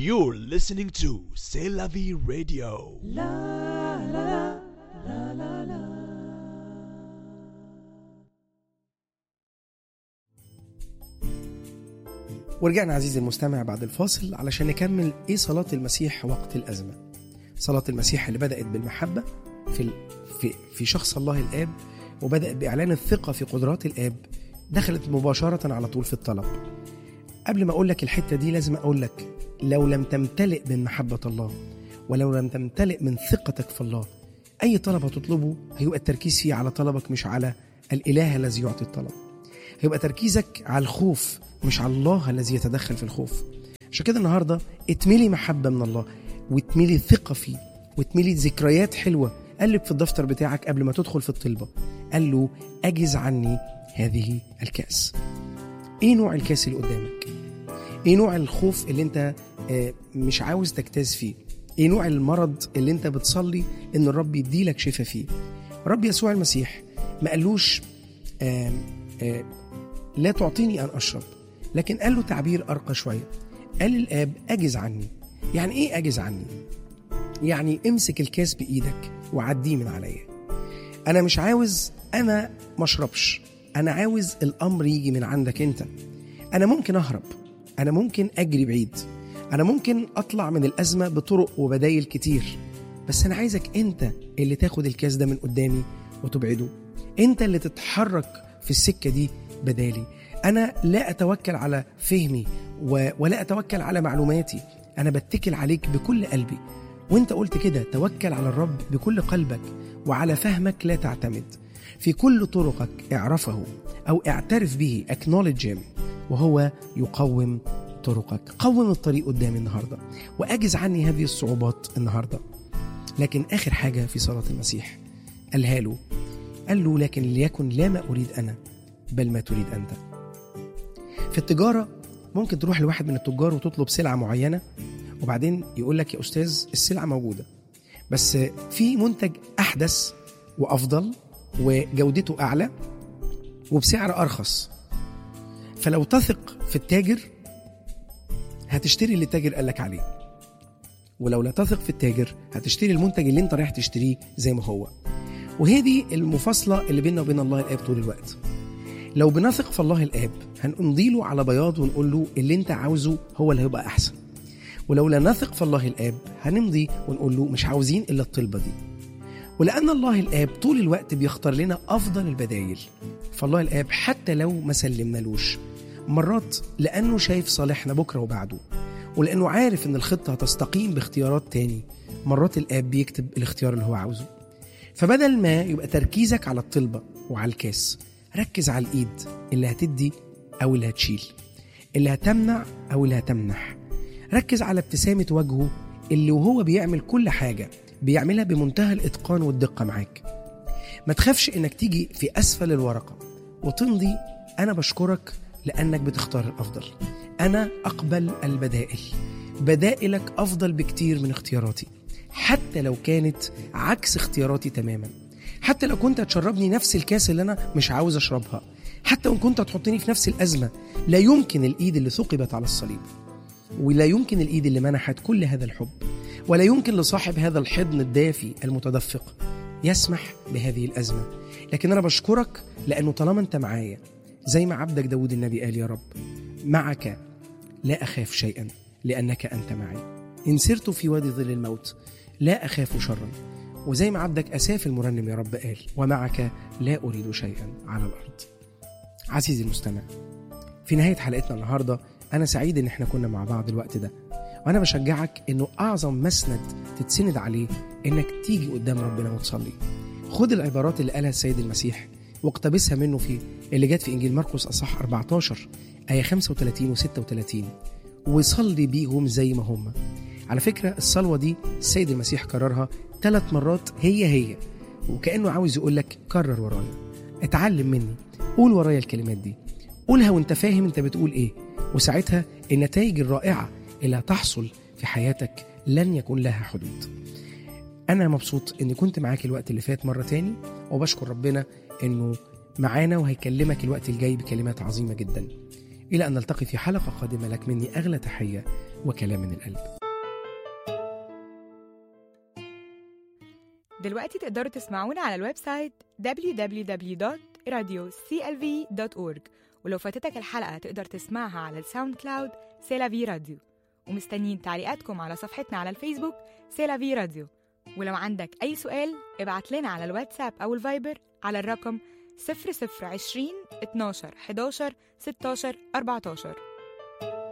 You're listening to C'est la vie radio. ورجعنا عزيزي المستمع بعد الفاصل علشان نكمل ايه صلاة المسيح وقت الأزمة صلاة المسيح اللي بدأت بالمحبة في ال- في في شخص الله الآب وبدأت بإعلان الثقة في قدرات الآب دخلت مباشرة على طول في الطلب قبل ما أقول لك الحتة دي لازم أقول لك لو لم تمتلئ من محبة الله ولو لم تمتلئ من ثقتك في الله أي طلب هتطلبه هيبقى التركيز فيه على طلبك مش على الإله الذي يعطي الطلب هيبقى تركيزك على الخوف مش على الله الذي يتدخل في الخوف عشان كده النهارده اتملي محبه من الله واتملي ثقه فيه واتملي ذكريات حلوه قلب في الدفتر بتاعك قبل ما تدخل في الطلبه قال له اجز عني هذه الكاس ايه نوع الكاس اللي قدامك ايه نوع الخوف اللي انت آه، مش عاوز تجتاز فيه ايه نوع المرض اللي انت بتصلي ان الرب يديلك شفاء فيه رب يسوع المسيح ما قالوش آم، آه، لا تعطيني ان اشرب لكن قال له تعبير ارقى شويه قال للاب اجز عني يعني ايه اجز عني يعني امسك الكاس بايدك وعديه من عليا انا مش عاوز انا ما اشربش انا عاوز الامر يجي من عندك انت انا ممكن اهرب انا ممكن اجري بعيد انا ممكن اطلع من الازمه بطرق وبدايل كتير بس انا عايزك انت اللي تاخد الكاس ده من قدامي وتبعده انت اللي تتحرك في السكه دي بدالي انا لا اتوكل على فهمي و... ولا اتوكل على معلوماتي انا بتكل عليك بكل قلبي وانت قلت كده توكل على الرب بكل قلبك وعلى فهمك لا تعتمد في كل طرقك اعرفه او اعترف به acknowledge him وهو يقوم طرقك قوم الطريق قدامي النهارده واجز عني هذه الصعوبات النهارده لكن اخر حاجه في صلاه المسيح قالها له قال له لكن ليكن لا ما اريد انا بل ما تريد انت في التجاره ممكن تروح لواحد من التجار وتطلب سلعه معينه وبعدين يقول لك يا استاذ السلعه موجوده بس في منتج احدث وافضل وجودته اعلى وبسعر ارخص فلو تثق في التاجر هتشتري اللي التاجر قال لك عليه ولو لا تثق في التاجر هتشتري المنتج اللي انت رايح تشتريه زي ما هو وهي دي المفاصله اللي بيننا وبين الله الاب طول الوقت لو بنثق في الله الاب هنمضي له على بياض ونقول له اللي انت عاوزه هو اللي هيبقى احسن ولو لا نثق في الله الاب هنمضي ونقول له مش عاوزين الا الطلبه دي ولان الله الاب طول الوقت بيختار لنا افضل البدايل فالله الاب حتى لو ما سلمنالوش مرات لانه شايف صالحنا بكره وبعده ولانه عارف ان الخطه هتستقيم باختيارات تاني مرات الاب بيكتب الاختيار اللي هو عاوزه فبدل ما يبقى تركيزك على الطلبه وعلى الكاس ركز على الايد اللي هتدي او اللي هتشيل اللي هتمنع او اللي هتمنح ركز على ابتسامه وجهه اللي وهو بيعمل كل حاجه بيعملها بمنتهى الاتقان والدقه معاك ما تخافش انك تيجي في اسفل الورقه وتمضي انا بشكرك لانك بتختار الافضل انا اقبل البدائل بدائلك افضل بكتير من اختياراتي حتى لو كانت عكس اختياراتي تماما حتى لو كنت هتشربني نفس الكاس اللي انا مش عاوز اشربها حتى وان كنت هتحطني في نفس الازمه لا يمكن الايد اللي ثقبت على الصليب ولا يمكن الايد اللي منحت كل هذا الحب ولا يمكن لصاحب هذا الحضن الدافي المتدفق يسمح بهذه الازمه لكن انا بشكرك لانه طالما انت معايا زي ما عبدك داود النبي قال يا رب معك لا اخاف شيئا لانك انت معي ان سرت في وادي ظل الموت لا اخاف شرا وزي ما عبدك اساف المرنم يا رب قال ومعك لا اريد شيئا على الارض عزيزي المستمع في نهايه حلقتنا النهارده انا سعيد ان احنا كنا مع بعض الوقت ده وانا بشجعك انه اعظم مسند تتسند عليه انك تيجي قدام ربنا وتصلي خد العبارات اللي قالها السيد المسيح واقتبسها منه في اللي جت في انجيل مرقس اصح 14 ايه 35 و 36 وصلي بيهم زي ما هم على فكره الصلوه دي السيد المسيح كررها ثلاث مرات هي هي وكانه عاوز يقول لك كرر ورايا اتعلم مني قول ورايا الكلمات دي قولها وانت فاهم انت بتقول ايه وساعتها النتائج الرائعه اللي هتحصل في حياتك لن يكون لها حدود انا مبسوط اني كنت معاك الوقت اللي فات مره تاني وبشكر ربنا انه معانا وهيكلمك الوقت الجاي بكلمات عظيمه جدا الى ان نلتقي في حلقه قادمه لك مني اغلى تحيه وكلام من القلب دلوقتي تقدروا تسمعونا على الويب سايت www.radioclv.org ولو فاتتك الحلقة تقدر تسمعها على الساوند كلاود سيلافي راديو ومستنيين تعليقاتكم على صفحتنا على الفيسبوك سيلافي راديو ولو عندك أي سؤال ابعت لنا على الواتساب أو الفايبر على الرقم 0020 12 11 16 14